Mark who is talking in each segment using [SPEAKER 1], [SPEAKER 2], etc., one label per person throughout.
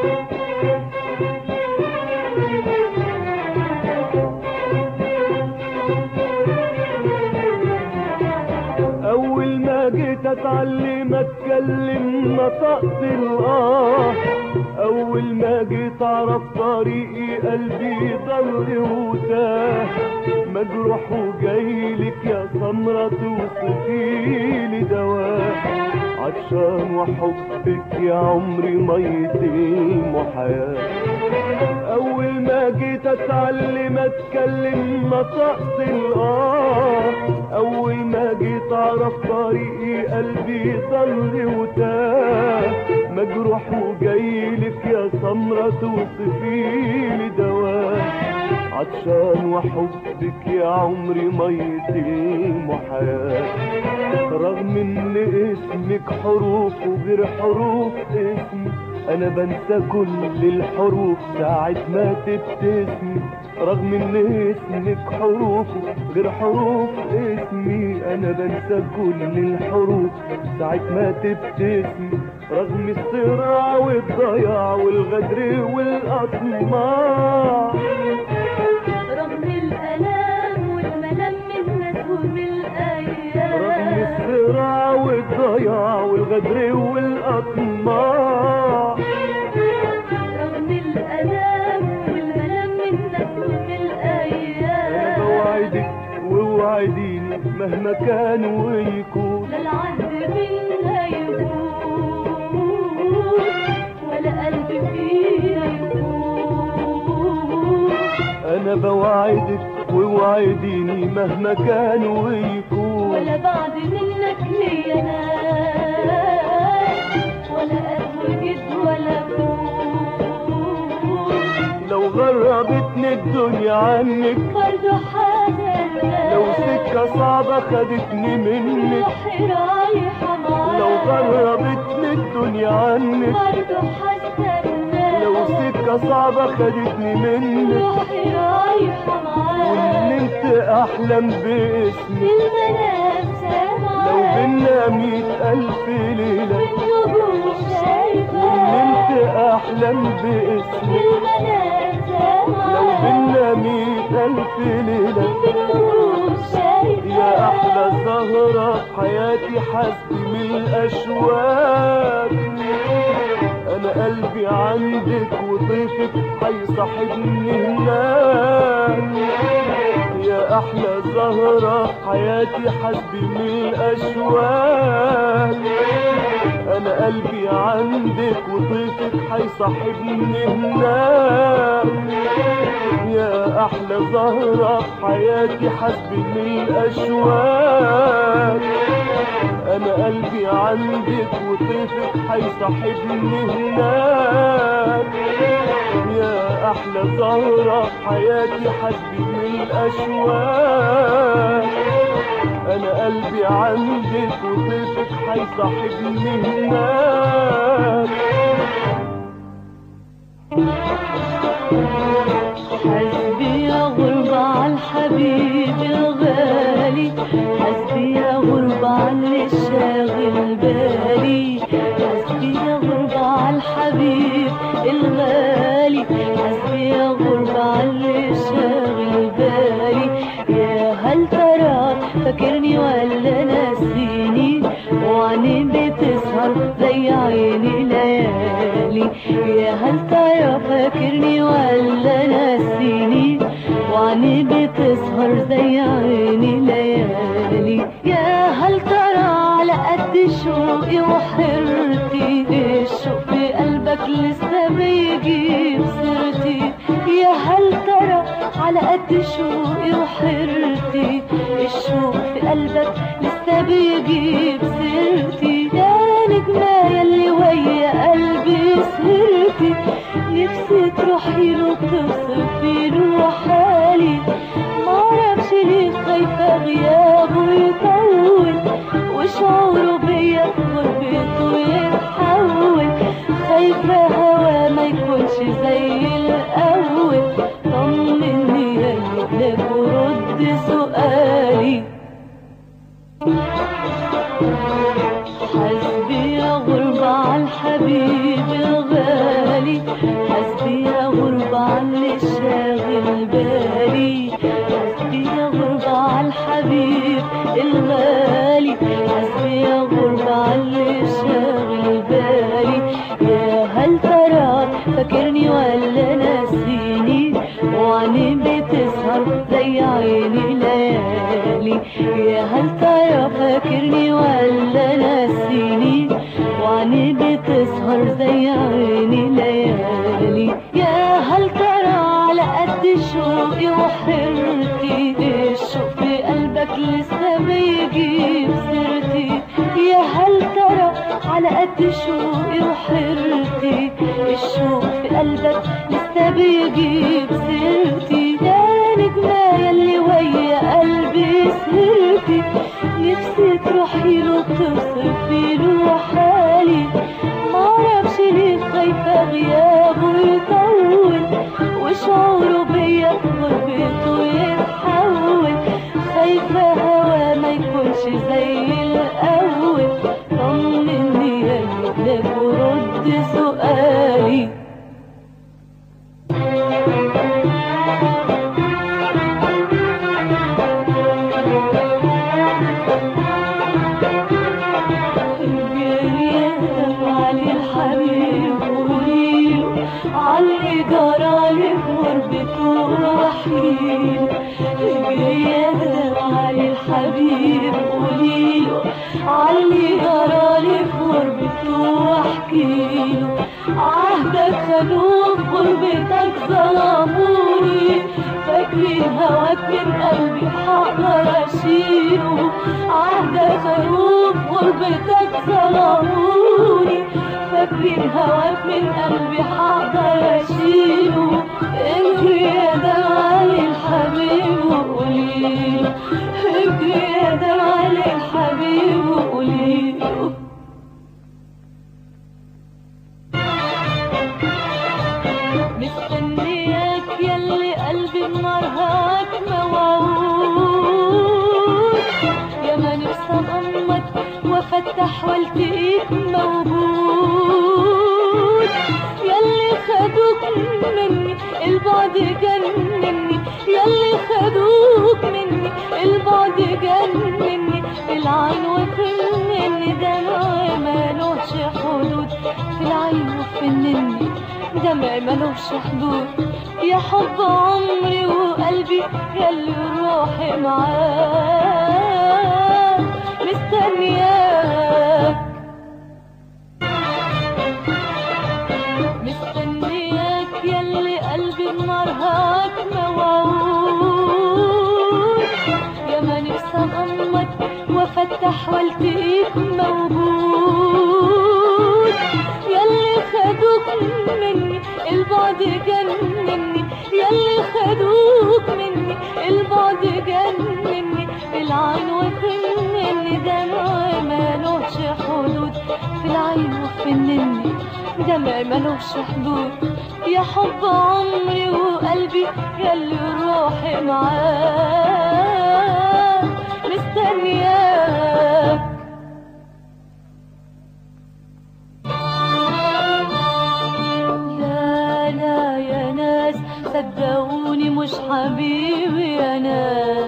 [SPEAKER 1] اول ما جيت اتعلم اتكلم نطقت الاه اول ما جيت اعرف طريقي قلبي ضل وتاه مجروح وجايلك يا سمرة توصفيلي دواء عطشان وحبك يا عمري ميتي وحياة اول ما جيت اتعلم اتكلم نطقت الاه اول ما جيت اعرف طريقي قلبي ضل وتاه مجروح وجايلك يا سمرة توصفيلي دواء عطشان وحبك يا عمري ميتي وحياة رغم ان اسمك حروف وغير حروف اسمي انا بنسى كل الحروف ساعة ما تبتسمي رغم ان اسمك حروف غير حروف اسمي انا بنسى كل الحروف ساعة ما تبتسمي رغم الصراع والضياع والغدر والاطماع
[SPEAKER 2] رغم الألام والملام من مسؤول الأيام
[SPEAKER 1] رغم الصراع والضياع والغدر والاطماع
[SPEAKER 2] رغم الألام والملام من مسؤول
[SPEAKER 1] انا
[SPEAKER 2] الأيام
[SPEAKER 1] بوعدك ووعديني مهما كان ويكون
[SPEAKER 2] لا العهد منها يفوت ولا قلب فيها يفوت
[SPEAKER 1] انا بوعدك ووعديني مهما كان ويكون
[SPEAKER 2] ولا بعد منك ليا ناس ولا قلب جد ولا فوت
[SPEAKER 1] لو غربتني الدنيا عنك
[SPEAKER 2] برضه حاجة
[SPEAKER 1] لو سكة صعبة خدتني منك
[SPEAKER 2] روحي رايحة معاك
[SPEAKER 1] لو غربتني الدنيا عنك
[SPEAKER 2] برضه هستناك
[SPEAKER 1] لو سكة صعبة خدتني منك
[SPEAKER 2] روحي رايحة معاك
[SPEAKER 1] وحلمت احلم باسمك
[SPEAKER 2] المنام سامعاك
[SPEAKER 1] لو بينا مية الف ليلة
[SPEAKER 2] النجوم شايفاك
[SPEAKER 1] وحلمت احلم باسمك
[SPEAKER 2] المنام سامعاك
[SPEAKER 1] لو بينا مية الف ليلة
[SPEAKER 2] النجوم شايفاك
[SPEAKER 1] يا احلى زهرة في حياتي حسبي من الاشواق انا قلبي عندك وضيفك هيصاحبني هناك يا احلى زهرة في حياتي حسبي من الاشواق انا قلبي عندك وضيفك هيصاحبني هناك يا احلى زهرة في حياتي حسبي من الاشواق انا قلبي عندك وطيفك هيصاحبني هناك يا احلى زهرة في حياتي حسبي من الاشواق انا قلبي عندك وطيفك هيصاحبني هناك
[SPEAKER 2] حسبي يا غربة عالحبيب الغالي حسبي يا غربة عاللي شاغل بالي حسبي يا غربة عالحبيب الغالي حسبي يا غربة عاللي شاغل بالي يا هل ترى فاكرني ولا ناسيني وعني بتسهر زي عيني ليالي يا هل ترى فاكرني ولا ناسيني وعني بتسهر زي عيني ليالي يا هل ترى على قد شوقي وحرتي الشوق في قلبك لسه بيجيب سيرتي يا هل ترى على قد شوقي وحرتي الشوق في قلبك لسه بيجيب سيرتي يا نجمة يلي ويا قلبي سهرتي نفسي تروحي له توصفي له حالي معرفش ليه خايفة غيابه يطول وشعوره بيا غربته يتحول خايفة هوا ما يكونش زي الأول طمني يا لك ورد سؤالي حسبي يا غربة عالحبيب الغالي غالي حسبي يا غربة على الشاغل بالي حسبي يا غربة على الحبيب الغالي حسبي يا غربة على الشاغل بالي يا هل ترى فاكرني ولا ناسيني وعني بتسهر زي عيني ليالي يا هل ترى فاكرني ولا ناسيني وعني بتسهر زي عيني ليالي يا هل ترى على قد شوقي وحرتي الشوق في قلبك لسه بيجيب سيرتي يا هل ترى على قد شوقي وحرتي الشوق في قلبك لسه بيجيب سيرتي يا نجمة يلي ويا قلبي سهرتي نفسي تروحي له توصفي له حالي معرفش ليه خايفة غيابه يطول وشعوره بيا غربته يتحول خايفة هوا ما يكونش زي الأول طمني يا جدك ورد سؤالي علي الحبيب قوليله علي جرالي غربته وحيد يا علي الحبيب قوليله علي جرالي غربته واحكيله عهدك خانوك غربتك ظلموني فاكرين هواك من قلبي حقدر اشيله عهدك خانوك غربتك ظلموني فاكرين هواك من قلبي حقدر اشيله اجري يا دلالي الحبيب وقوليله اجري يا دلالي الحبيب وقوليله مستنياك يلي قلبي النهارك موعود يا ما نفسي اضمك وافتح والتقيك موجود يلي خدوك مني البعد جنني يلي خدوك مني البعد جنني العين وفنني دمعي مالوش حدود في العين وفنني دمعي ملوش حدود يا حب عمري وقلبي يلي روحي معاك مستنياك مستنياك يلي قلبي النهارك موعود يا ما نفسي اغمض وافتح والتقيك موجود يلي خدوك مني البعد جنني يلي خدوك مني البعد جنني العين وفنني دمعي مالوش حدود في العين وفنني دمعي ملوش حدود يا حب عمري وقلبي يلي روحي معاك مستنياك لا لا يا ناس صدقوني مش حبيبي يا ناس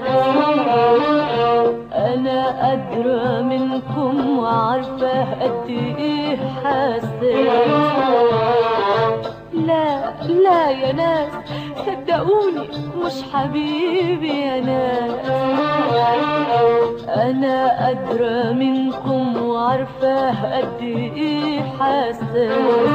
[SPEAKER 2] انا ادرى منكم وعارفه قد ايه حاسس لا لا يا ناس صدقوني مش حبيبي يا ناس انا ادرى منكم وعارفه قد ايه حاسس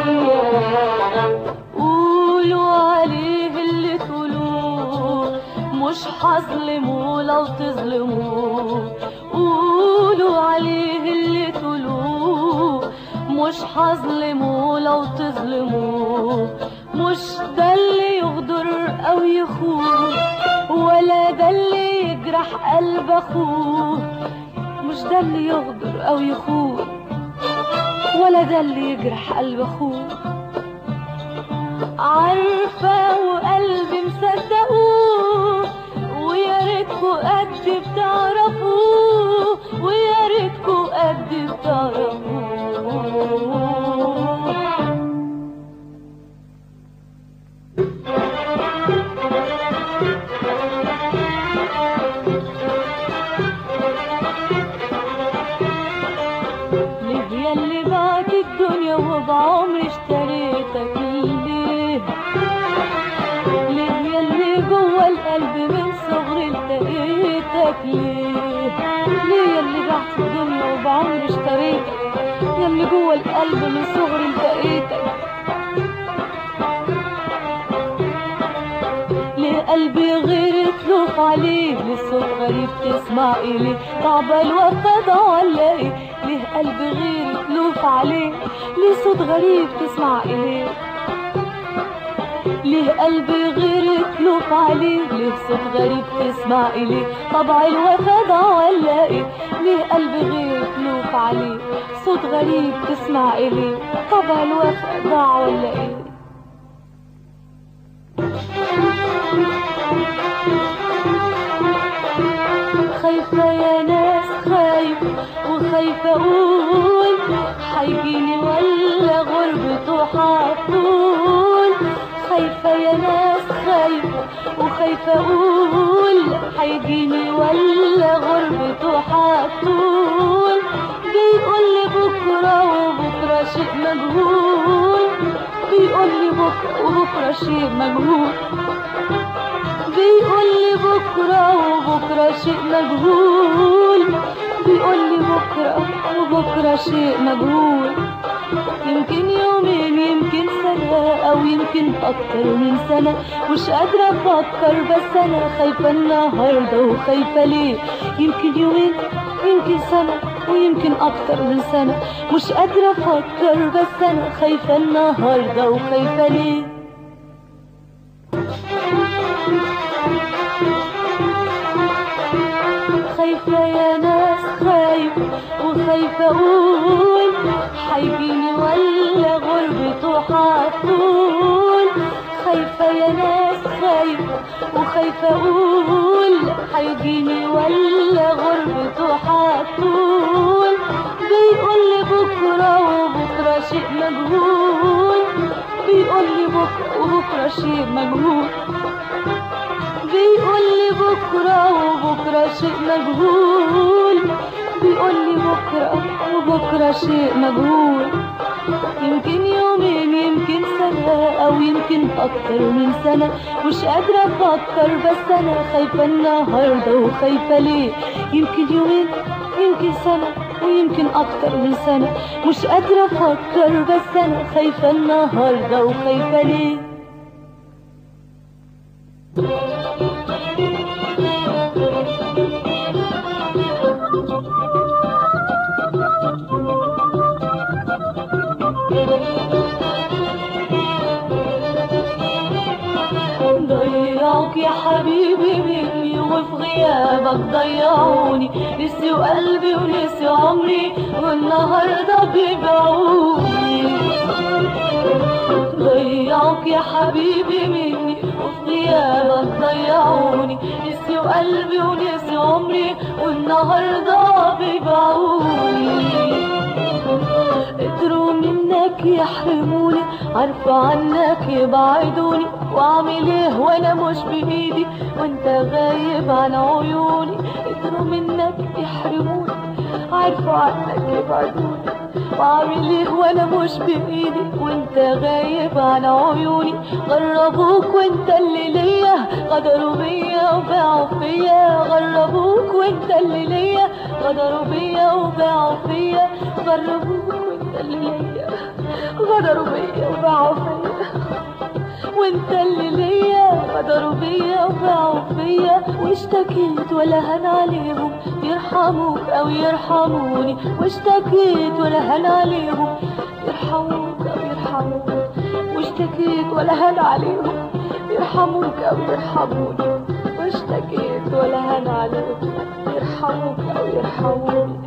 [SPEAKER 2] قولوا عليه اللي تقولوه مش هظلمه لو تظلموه قولوا عليه اللي تقولوه مش هظلمه لو تظلموه مش ده اللي يغدر او يخون ولا ده اللي يجرح قلب اخوه مش ده اللي يغدر او يخون ولا ده اللي يجرح قلب اخوه عارفة وقلبي مصدقوه ويا ريتكوا قد بتعرفوه ويا ريتكوا قد بتعرفوه عمري اشتريتك ياللي جوه القلب من صغري لقيتك ليه قلبي غير تلوف عليه ليه صوت غريب تسمع إليه تعبان وفدا ولا ايه ليه قلبي غير تلوف عليه ليه صوت غريب تسمع إليه ليه قلبي غير تلوف عليه ليه صوت غريب تسمع إليه طبع الوفا ده ولا ايه ليه قلبي غير تلوف عليه صوت غريب تسمع إليه طبع الوفا ده ولا ايه خايفة يا ناس خايفة وخايفة أقول حيجيني ولا غربته حطول خايفة يا ناس خايفة وخايفة أقول حيجيني ولا غربته حطول بيقول لي بكرة وبكرة شيء مجهول بيقول لي بكرة وبكرة شيء مجهول بيقول لي بكرة وبكرة شيء مجهول بيقول لي بكرة وبكرة شيء مجهول يمكن يومين يمكن سنة أو يمكن أكتر من سنة مش قادرة أفكر بس أنا خايفة النهاردة وخايفة ليه يمكن يومين يمكن سنة ويمكن أكتر من سنة مش قادرة أفكر بس أنا خايفة النهاردة وخايفة ليه خايفة يا ناس خايفة وخايفة أقول حيجيني ولا غربته حطول خايفة يا ناس خايفة وخايفة أقول حيجيني ولا غربته حطول بيقول لي بكرة وبكرة شيء مجهول بيقول لي بكرة وبكرة شيء مجهول بيقول لي بكرة وبكرة شيء مجهول بيقول لي بكرة وبكرة شيء مجهول يمكن يومين يمكن سنة أو يمكن أكتر من سنة مش قادرة أفكر بس أنا خايفة النهاردة وخايفة ليه يمكن يومين يمكن سنة ويمكن أكتر من سنة مش قادرة أفكر بس أنا خايفة النهاردة وخايفة ليه ضيعوك يا حبيبي مني وفي غيابك ضيعوني نسيوا قلبي ونسيوا عمري والنهارده بيبيعوني ضيعوك يا حبيبي مني وفي غيابك ضيعوني نسيوا قلبي ونسيوا عمري والنهارده بيبيعوني قدروا منك يحرموني عارفة عنك يبعدوني واعمل ايه وانا مش بايدي وانت غايب عن عيوني قدروا منك يحرموني عارفة عنك يبعدوني واعمل ايه وانا مش بايدي وانت غايب عن عيوني غربوك وانت اللي ليا غدروا بيا وباعوا فيا غربوك وانت اللي ليا غدروا بيا وباعوا فيا غربوك وانت اللي ليا غدروا بيا وباعوا فيا وانت اللي ليا غدروا بيا وباعوا فيا واشتكيت ولا هن عليهم يرحموك او يرحموني واشتكيت ولا هن عليهم يرحموك او يرحموني واشتكيت ولا هن عليهم يرحموك او يرحموني واشتكيت ولا هن عليهم يرحموك او يرحموني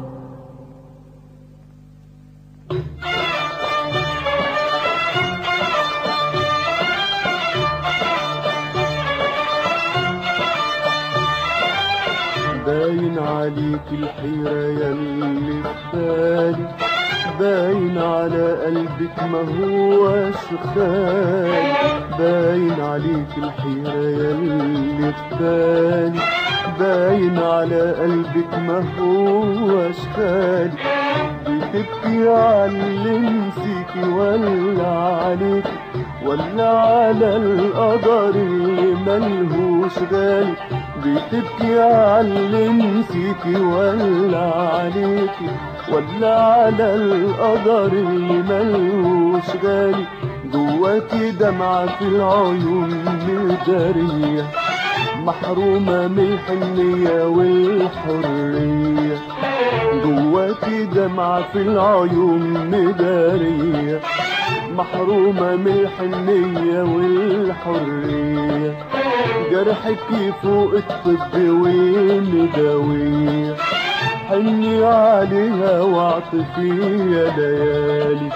[SPEAKER 1] باين عليك الحيرة يلي في بالي باين على قلبك ما هوش خالي باين عليك الحيرة يلي في بالي باين على قلبك ما هوش خالي بتبكي على اللي نسيكي ولا عليك ولا على القدر اللي ملهوش غالي بتبكي على اللي نسيكي ولا عليكي ولا على القدر اللي ملوش غالي جواتي دمعة في العيون مدارية محرومة من الحنية والحرية جواتي دمعة في العيون مدارية محرومة من الحنية والحرية جرحك فوق الطب والمداوية حني عليها واعطفي يا ليالي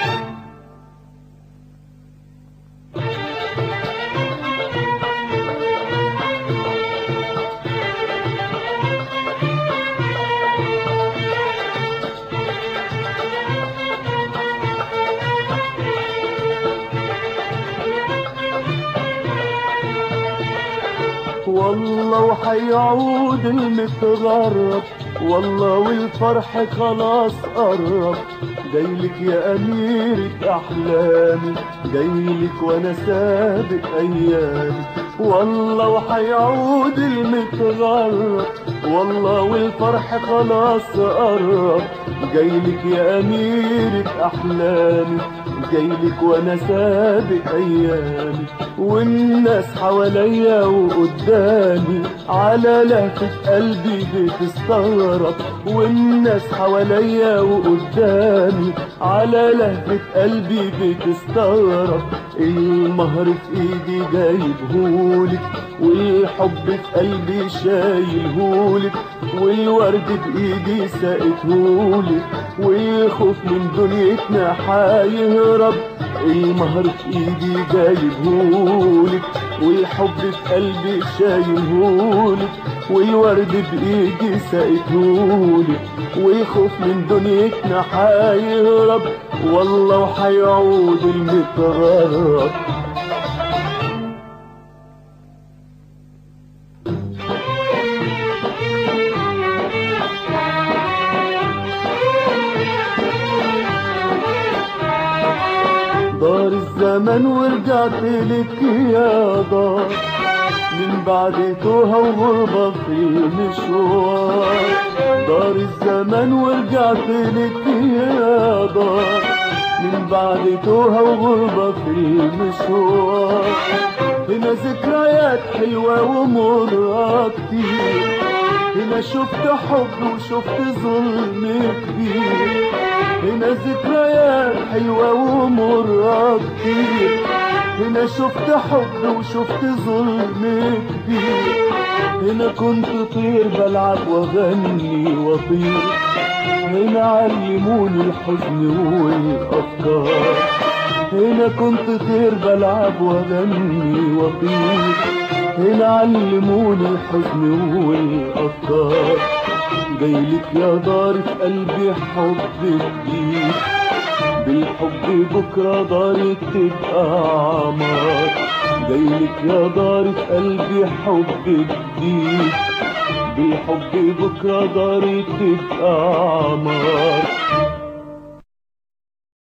[SPEAKER 1] والله وحيعود المتغرب والله والفرح خلاص قرب جايلك يا أميرة أحلامي جايلك وأنا سابق أيامي والله وحيعود المتغرب والله والفرح خلاص قرب جايلك يا أميرة أحلامي جايلك وانا سابق ايامي والناس حواليا وقدامي على لهفة قلبي بتستغرب والناس حواليا وقدامي على لهفة قلبي بتستغرب المهر في ايدي جايبهولك والحب في قلبي شايلهولك والورد بايدي ساقتهولك والخوف من دنيتنا حيهرب المهر في ايدي جايبهولك والحب في قلبي شايلهولك والورد بايدي ساقتهولك والخوف من دنيتنا حيهرب والله وحيعود المتغرب دار الزمن ورجعت لك يا دار من بعد توها وغربة في المشوار دار الزمن ورجعت لك يا دار من بعد توها وغربة في المشوار هنا ذكريات حلوة ومرة كتير هنا شفت حب وشفت ظلم كبير هنا ذكريات حلوة ومرة كتير هنا شفت حب وشفت ظلم كبير هنا كنت طير بلعب واغني واطير هنا علموني الحزن والافكار هنا كنت طير بلعب واغني واطير هنا علموني الحزن والافكار جايلك يا دار في قلبي حب جديد بالحب بكرة داري تبقى عمار جايلك يا دار في قلبي حب جديد بالحب بكرة داري تبقى عمار